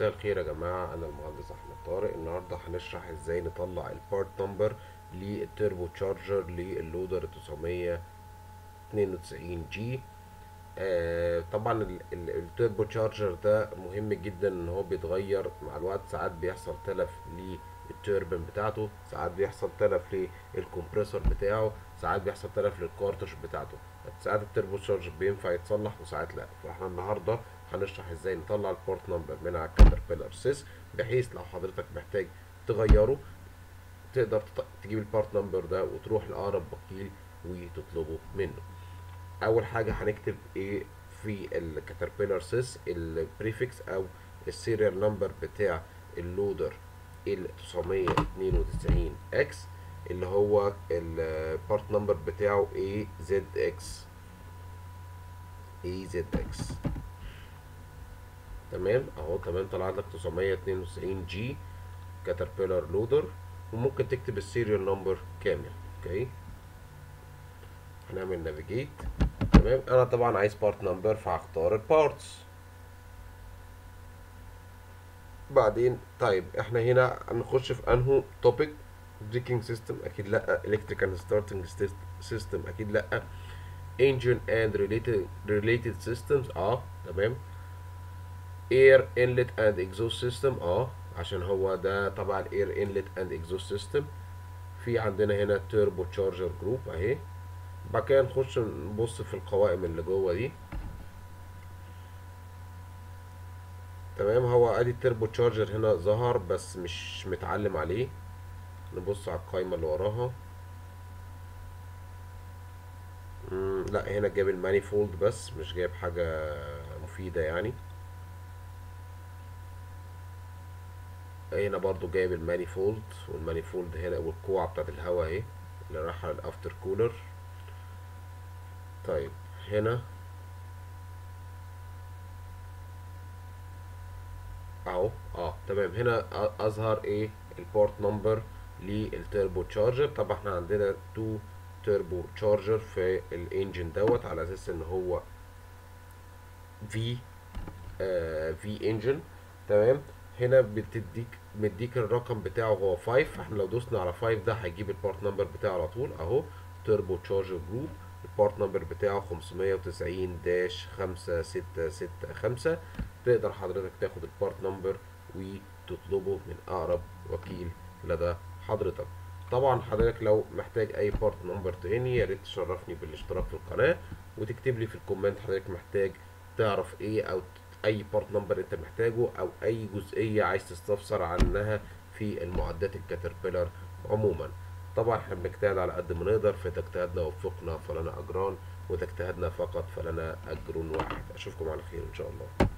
مساء الخير يا جماعة أنا المهندس أحمد طارق النهاردة هنشرح إزاي نطلع البارت نمبر للتربو تشارجر للودر 992 جي آه طبعا ال- ال- التربو تشارجر ده مهم جدا ان هو بيتغير مع الوقت ساعات بيحصل تلف للتوربين بتاعته ساعات بيحصل تلف للكمبريسور بتاعه ساعات بيحصل تلف للكارتش بتاعته ساعات التربو تشارجر بينفع يتصلح وساعات لا فاحنا النهارده هنشرح ازاي نطلع البورت نمبر من على الكاتربيلر سيس بحيث لو حضرتك محتاج تغيره تقدر تط- تجيب البارت نمبر ده وتروح لأقرب وكيل وتطلبه منه اول حاجه هنكتب ايه في الكاتربيلر سيس البريفكس او السيريال نمبر بتاع اللودر ال 992 اكس اللي هو البارت نمبر بتاعه اي زد اكس اي زد اكس تمام اهو تمام طلع لك 992 جي كاتربيلر لودر وممكن تكتب السيريال نمبر كامل اوكي هنعمل نافيجيت تمام انا طبعا عايز بارت نمبر فهختار البارتس بعدين طيب احنا هنا هنخش في انهو توبيك بريكنج سيستم اكيد لا الكتريكال ستارتنج سيستم اكيد لا engine and related related systems اه تمام air inlet and exhaust system اه عشان هو ده طبعا air inlet and exhaust system في عندنا هنا توربو تشارجر جروب اهي بعد كده نخش نبص في القوائم اللي جوه دي تمام هو ادي التربو تشارجر هنا ظهر بس مش متعلم عليه نبص على القائمة اللي وراها مم، لا هنا جاب المانيفولد بس مش جايب حاجة مفيدة يعني هنا برضو جايب المانيفولد والمانيفولد هنا والكوع بتاعت الهواء اهي اللي رايحة على الافتر كولر طيب هنا اهو اه تمام هنا أ- اظهر ايه البورت نمبر للتربو تشارجر طبعا احنا عندنا تو تربو تشارجر في الانجن دوت على اساس ان هو في آه في انجن تمام هنا بتديك مديك الرقم بتاعه هو 5 فاحنا لو دوسنا على 5 ده هيجيب البارت نمبر بتاعه على طول اهو تربو تشارجر جروب البارت نمبر بتاعه 590 داش 5665 تقدر حضرتك تاخد البارت نمبر وتطلبه من اقرب وكيل لدى حضرتك طبعا حضرتك لو محتاج اي بارت نمبر تاني يا ريت تشرفني بالاشتراك في القناه وتكتب لي في الكومنت حضرتك محتاج تعرف ايه او ت- اي بارت نمبر انت محتاجه او اي جزئيه عايز تستفسر عنها في المعدات الكاتربيلر عموما طبعا احنا بنجتهد على قد ما نقدر فتجتهدنا وفقنا فلنا اجران وتجتهدنا فقط فلنا اجر واحد اشوفكم على خير ان شاء الله